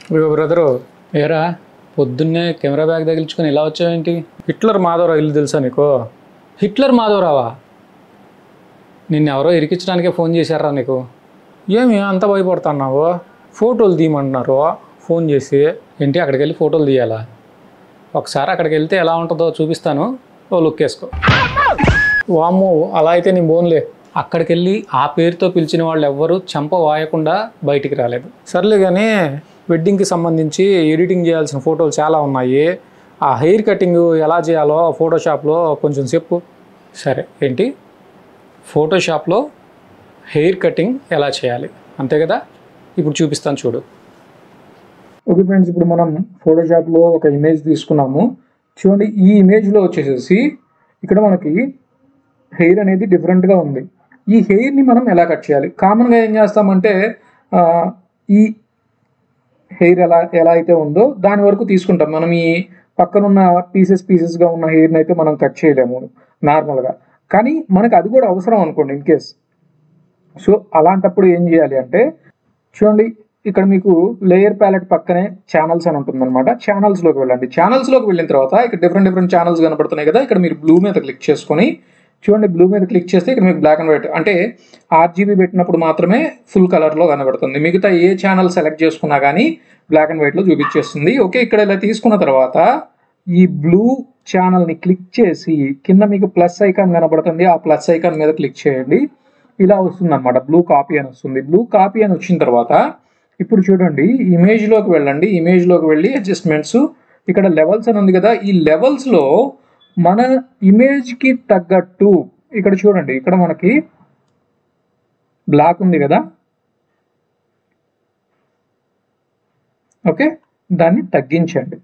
ఇగో brother ఏరా పొద్దున్నే camera bag తగిలించుకొని ఇలా వచ్చావేంటి హిట్లర్ మాధవరావు ఇల్లు తెలుసా నీకు హిట్లర్ మాధవరావా నిన్ను ఎవరో ఇరికించడానికే ఫోన్ చేశారా నీకు ఏమి అంత భయపడుతున్నావు ఫోటోలు తీయమంటున్నారు ఫోన్ చేసి ఏంటి అక్కడికి వెళ్ళి ఫోటోలు తీయాలా ఒకసారి అక్కడికి వెళ్తే ఎలా ఉంటుందో చూపిస్తాను ఓ లుక్ వేసుకో వామ్మో అలా అయితే నీ బోన్లే అక్కడికి వెళ్ళి ఆ పేరుతో పిలిచిన వాళ్ళు ఎవ్వరూ చెంప వాయకుండా బయటికి రాలేదు సర్లే కానీ వెడ్డింగ్కి సంబంధించి ఎడిటింగ్ చేయాల్సిన ఫోటోలు చాలా ఉన్నాయి ఆ హెయిర్ కటింగ్ ఎలా చేయాలో ఫోటోషాప్లో కొంచెం చెప్పు సరే ఏంటి ఫోటోషాప్లో హెయిర్ కటింగ్ ఎలా చేయాలి అంతే కదా ఇప్పుడు చూపిస్తాను చూడు ఓకే ఫ్రెండ్స్ ఇప్పుడు మనం ఫోటోషాప్లో ఒక ఇమేజ్ తీసుకున్నాము చూడండి ఈ ఇమేజ్లో వచ్చేసేసి ఇక్కడ మనకి హెయిర్ అనేది డిఫరెంట్గా ఉంది ఈ హెయిర్ని మనం ఎలా కట్ చేయాలి కామన్గా ఏం చేస్తామంటే ఆ, ఈ హెయిర్ ఎలా ఎలా అయితే ఉందో దాని వరకు తీసుకుంటాం మనం ఈ పక్కనున్న పీసెస్ పీసెస్గా ఉన్న హెయిర్ని అయితే మనం కట్ చేయలేము నార్మల్గా కానీ మనకు అది కూడా అవసరం అనుకోండి ఇన్ కేస్ సో అలాంటప్పుడు ఏం చేయాలి అంటే చూడండి ఇక్కడ మీకు లేయర్ ప్యాలెట్ పక్కనే ఛానల్స్ అని ఉంటుంది అనమాట ఛానల్స్లోకి వెళ్ళండి ఛానల్స్లోకి వెళ్ళిన తర్వాత ఇక్కడ డిఫరెంట్ డిఫరెంట్ ఛానల్స్ కనబడుతున్నాయి కదా ఇక్కడ మీరు బ్లూ మీద క్లిక్ చేసుకొని చూడండి బ్లూ మీద క్లిక్ చేస్తే ఇక్కడ మీకు బ్లాక్ అండ్ వైట్ అంటే ఆర్జీబీ పెట్టినప్పుడు మాత్రమే ఫుల్ కలర్లో కనబడుతుంది మిగతా ఏ ఛానల్ సెలెక్ట్ చేసుకున్నా కానీ బ్లాక్ అండ్ వైట్లో చూపించేస్తుంది ఓకే ఇక్కడ ఇలా తీసుకున్న తర్వాత ఈ బ్లూ ఛానల్ని క్లిక్ చేసి కింద మీకు ప్లస్ ఐకాన్ కనబడుతుంది ఆ ప్లస్ ఐకాన్ మీద క్లిక్ చేయండి ఇలా వస్తుంది అనమాట బ్లూ కాపీ అని వస్తుంది బ్లూ కాపీ అని వచ్చిన తర్వాత ఇప్పుడు చూడండి ఇమేజ్లోకి వెళ్ళండి ఇమేజ్లోకి వెళ్ళి అడ్జస్ట్మెంట్స్ ఇక్కడ లెవెల్స్ అని ఉంది కదా ఈ లెవెల్స్లో మన ఇమేజ్కి తగ్గట్టు ఇక్కడ చూడండి ఇక్కడ మనకి బ్లాక్ ఉంది కదా ఓకే దాన్ని తగ్గించండి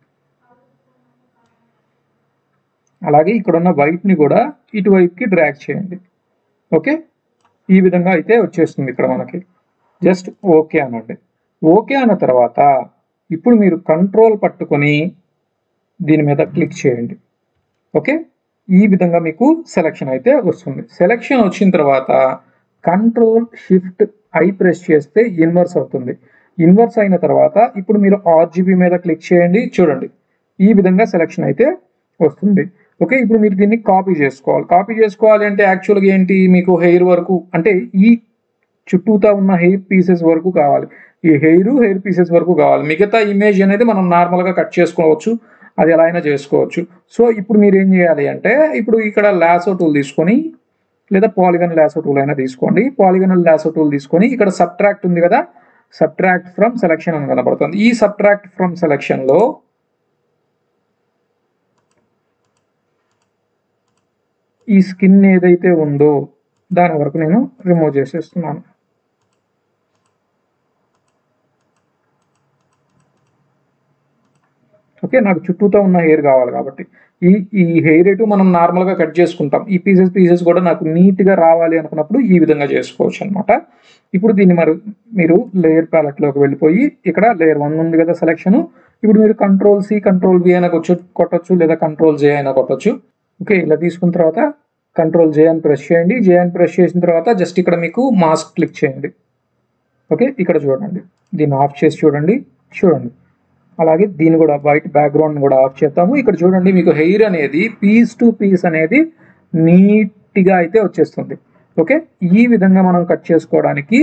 అలాగే ఇక్కడ ఉన్న వైట్ని కూడా ఇటువైపుకి డ్రాగ్ చేయండి ఓకే ఈ విధంగా అయితే వచ్చేస్తుంది ఇక్కడ మనకి జస్ట్ ఓకే అనండి ఓకే అన్న తర్వాత ఇప్పుడు మీరు కంట్రోల్ పట్టుకొని దీని మీద క్లిక్ చేయండి ఓకే ఈ విధంగా మీకు సెలెక్షన్ అయితే వస్తుంది సెలెక్షన్ వచ్చిన తర్వాత కంట్రోల్ షిఫ్ట్ ఐ ప్రెస్ చేస్తే ఇన్వర్స్ అవుతుంది ఇన్వర్స్ అయిన తర్వాత ఇప్పుడు మీరు ఆర్జీబీ మీద క్లిక్ చేయండి చూడండి ఈ విధంగా సెలెక్షన్ అయితే వస్తుంది ఓకే ఇప్పుడు మీరు దీన్ని కాపీ చేసుకోవాలి కాపీ చేసుకోవాలి అంటే యాక్చువల్గా ఏంటి మీకు హెయిర్ వరకు అంటే ఈ చుట్టూతా ఉన్న హెయిర్ పీసెస్ వరకు కావాలి ఈ హెయిర్ హెయిర్ పీసెస్ వరకు కావాలి మిగతా ఇమేజ్ అనేది మనం నార్మల్గా కట్ చేసుకోవచ్చు అది ఎలా అయినా చేసుకోవచ్చు సో ఇప్పుడు మీరు ఏం చేయాలి అంటే ఇప్పుడు ఇక్కడ లాసో టూల్ తీసుకొని లేదా పాలిగన్ లాసో టూల్ అయినా తీసుకోండి పాలిగన్ లాసో టూల్ తీసుకొని ఇక్కడ సబ్ట్రాక్ట్ ఉంది కదా సబ్ట్రాక్ట్ ఫ్రమ్ సెలెక్షన్ అని కనబడుతుంది ఈ సబ్ట్రాక్ట్ ఫ్రమ్ సెలెక్షన్లో ఈ స్కిన్ ఏదైతే ఉందో దాని వరకు నేను రిమూవ్ చేసేస్తున్నాను ఓకే నాకు చుట్టూతో ఉన్న హెయిర్ కావాలి కాబట్టి ఈ ఈ హెయిర్ ఎటు మనం నార్మల్గా కట్ చేసుకుంటాం ఈ పీసెస్ పీసెస్ కూడా నాకు నీట్గా రావాలి అనుకున్నప్పుడు ఈ విధంగా చేసుకోవచ్చు అనమాట ఇప్పుడు దీన్ని మరి మీరు లేయర్ ప్యాలెట్లోకి వెళ్ళిపోయి ఇక్కడ లేయర్ వన్ ఉంది కదా సెలెక్షన్ ఇప్పుడు మీరు కంట్రోల్ సి కంట్రోల్ వి అయినా కొచ్చు కొట్టచ్చు లేదా కంట్రోల్ జే అయినా కొట్టచ్చు ఓకే ఇలా తీసుకున్న తర్వాత కంట్రోల్ జే అని ప్రెస్ చేయండి జే అని ప్రెస్ చేసిన తర్వాత జస్ట్ ఇక్కడ మీకు మాస్క్ క్లిక్ చేయండి ఓకే ఇక్కడ చూడండి దీన్ని ఆఫ్ చేసి చూడండి చూడండి అలాగే దీన్ని కూడా వైట్ బ్యాక్గ్రౌండ్ కూడా ఆఫ్ చేస్తాము ఇక్కడ చూడండి మీకు హెయిర్ అనేది పీస్ టు పీస్ అనేది నీట్గా అయితే వచ్చేస్తుంది ఓకే ఈ విధంగా మనం కట్ చేసుకోవడానికి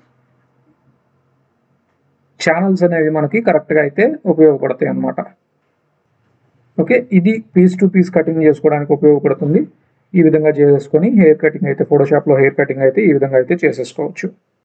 ఛానల్స్ అనేవి మనకి కరెక్ట్గా అయితే ఉపయోగపడతాయి అన్నమాట ఓకే ఇది పీస్ టు పీస్ కటింగ్ చేసుకోవడానికి ఉపయోగపడుతుంది ఈ విధంగా చేసేసుకొని హెయిర్ కటింగ్ అయితే ఫోటోషాప్లో హెయిర్ కటింగ్ అయితే ఈ విధంగా అయితే చేసేసుకోవచ్చు